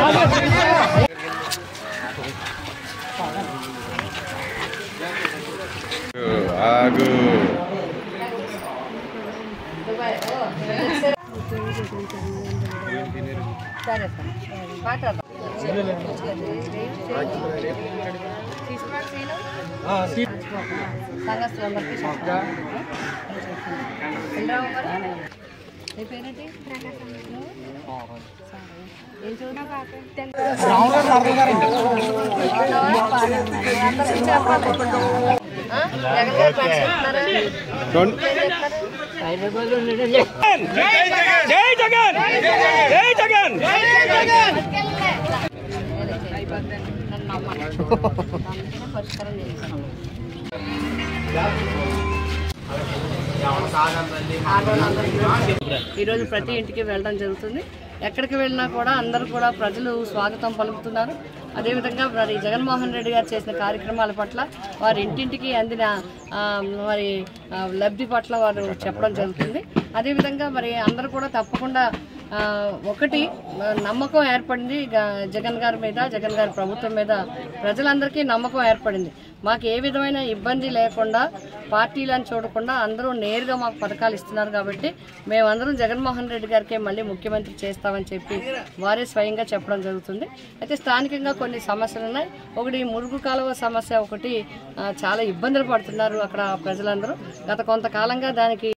ఆగు సరే మాట్లాడదాం సంఘస్థులందరికీ చెప్తాను. వెళ్ళరావు మరి? నీ పేరేంటి నువ్వు? ఏం చదువుతున్నావు? అందరికీ చెప్పాలి. ఆ? జగన్ గారు పనిచేస్తున్నారా? డోంట్ నన్ను నమ్మండి. అందుకనే పరిష్కారం చేస్తాను ఈరోజు ప్రతి ఇంటికి వెళ్ళడం జరుగుతుంది ఎక్కడికి వెళ్ళినా కూడా అందరూ కూడా ప్రజలు స్వాగతం పలుకుతున్నారు అదేవిధంగా మరి జగన్మోహన్ రెడ్డి గారు చేసిన కార్యక్రమాల పట్ల వారి ఇంటింటికి అందిన ఆ, మరి ఆ, లబ్ధి పట్ల వారు చెప్పడం జరుగుతుంది అదేవిధంగా మరి అందరూ కూడా తప్పకుండా ఆ, ఒకటి ఆ, నమ్మకం ఏర్పడింది గ- జగన్ గారి మీద జగన్ గారి ప్రభుత్వం మీద ప్రజలందరికీ నమ్మకం ఏర్పడింది మాకు ఏ విధమైన ఇబ్బంది లేకుండా పార్టీలను చూడకుండా అందరూ నేరుగా మాకు పథకాలు ఇస్తున్నారు కాబట్టి మేమందరం జగన్మోహన్ రెడ్డి గారికే మళ్ళీ ముఖ్యమంత్రి చేస్తామని చెప్పి వారే స్వయంగా చెప్పడం జరుగుతుంది అయితే స్థానికంగా కొన్ని సమస్యలు ఉన్నాయి ఒకటి మురుగు కాలువ సమస్య ఒకటి ఆ, చాలా ఇబ్బందులు పడుతున్నారు అక్కడ ప్రజలందరూ గత కొంతకాలంగా దానికి